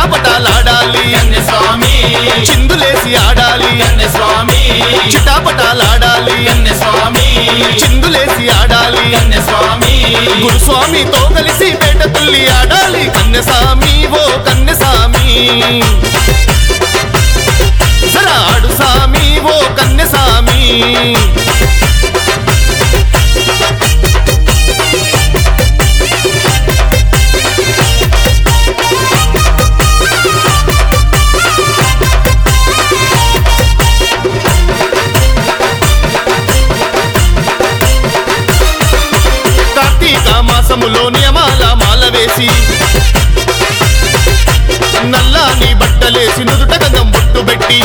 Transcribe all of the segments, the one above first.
చిటాపటాలాడాలి కన్య స్వామి చిందులేసి ఆడాలి కన్య స్వామి చిటాపటాలాడాలి కన్య స్వామి చిందులేసి ఆడాలి కన్య స్వామి గురుస్వామితో కలిసి పేట తుల్లి ఆడాలి కన్యసామి ఓ కన్యసామి జరా ఆడు సామి ఓ కన్యసామి కార్తీక మాసములో నియమాల మాల వేసి నల్లాని బట్టలేసి నుదుట గంధం బొట్టు పెట్టి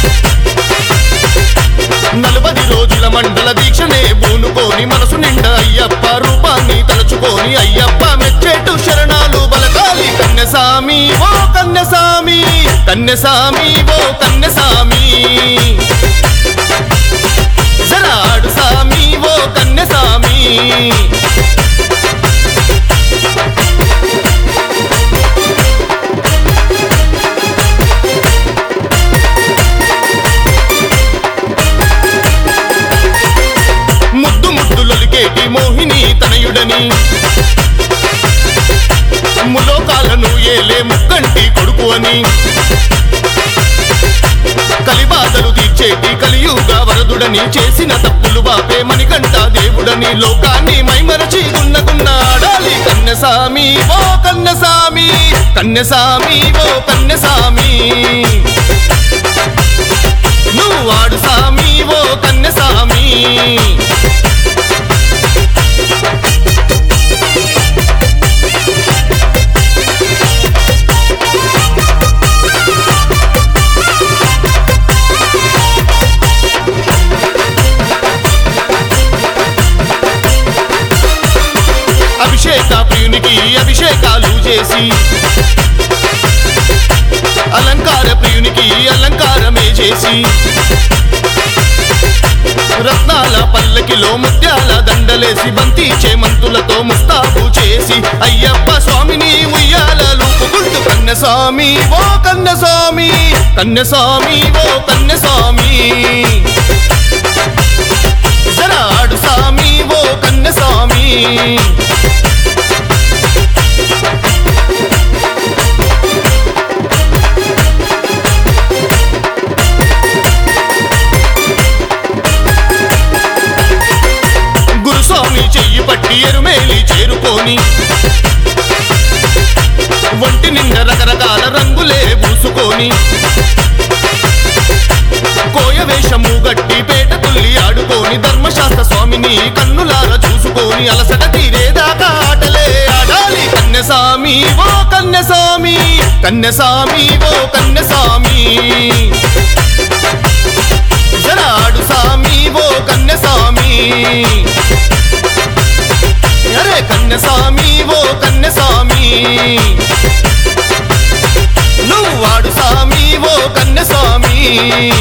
నలభది రోజుల మండల దీక్షనే పూనుకొని మనసు నిండా అయ్యప్ప రూపాన్ని తలుచుకొని అయ్యప్ప మెచ్చేటు శరణాలు బలకాలి కన్యసామి ఓ కన్యసామి కన్యసామి ఓ కన్యసామి జరాడు సామి ఓ కన్యసామి ముద్దు ముద్దులొలికేటి మోహిని తనయుడని ములోకాలను ఏలే ముక్కంటి కొడుకు అని కలిబాధలు తీర్చేటి కలియుగ వరదుడని చేసిన తప్పులు బాపే మణికంఠ దేవుడని లోకాన్ని మైమరచి గున్నగున్న ఆడాలి కన్యసామి ఓ కన్యసామి కన్యసామి ఓ కన్యసామి నువ్వు ఆడు సామి ఓ కన్యసామి అభిషేక ప్రియునికి అభిషేకాలు చేసి అలంకార ప్రియునికి అలంకారమే చేసి రత్నాల పల్లకిలో ముత్యాల దండలేసి బంతి చేమంతులతో ముస్తాబు చేసి అయ్యప్ప స్వామిని ఉయ్యాలలు పుకుంటూ కన్యస్వామి ఓ కన్యస్వామి కన్యస్వామి ఓ కన్యస్వామి జరాడు సామి ఓ కన్యస్వామి గురుస్వామి చెయ్యి పట్టి ఎరుమేలి చేరుకొని ఒంటి నిండా రకరకాల రంగులే పూసుకొని కోయ వేషము గట్టి పేట తుల్లి ఆడుకొని ధర్మశాస్త్ర స్వామిని కన్నులార చూసుకొని అలసట తీరేదాకా ఆటలే ఆడాలి కన్యసామి ఓ కన్యసామి కన్యసామి ఓ కన్యసామి జరాడు సామి ఓ కన్యసామి అరే కన్యసామి ఓ కన్యసామి నువ్వు వాడు సామి ఓ కన్యసామి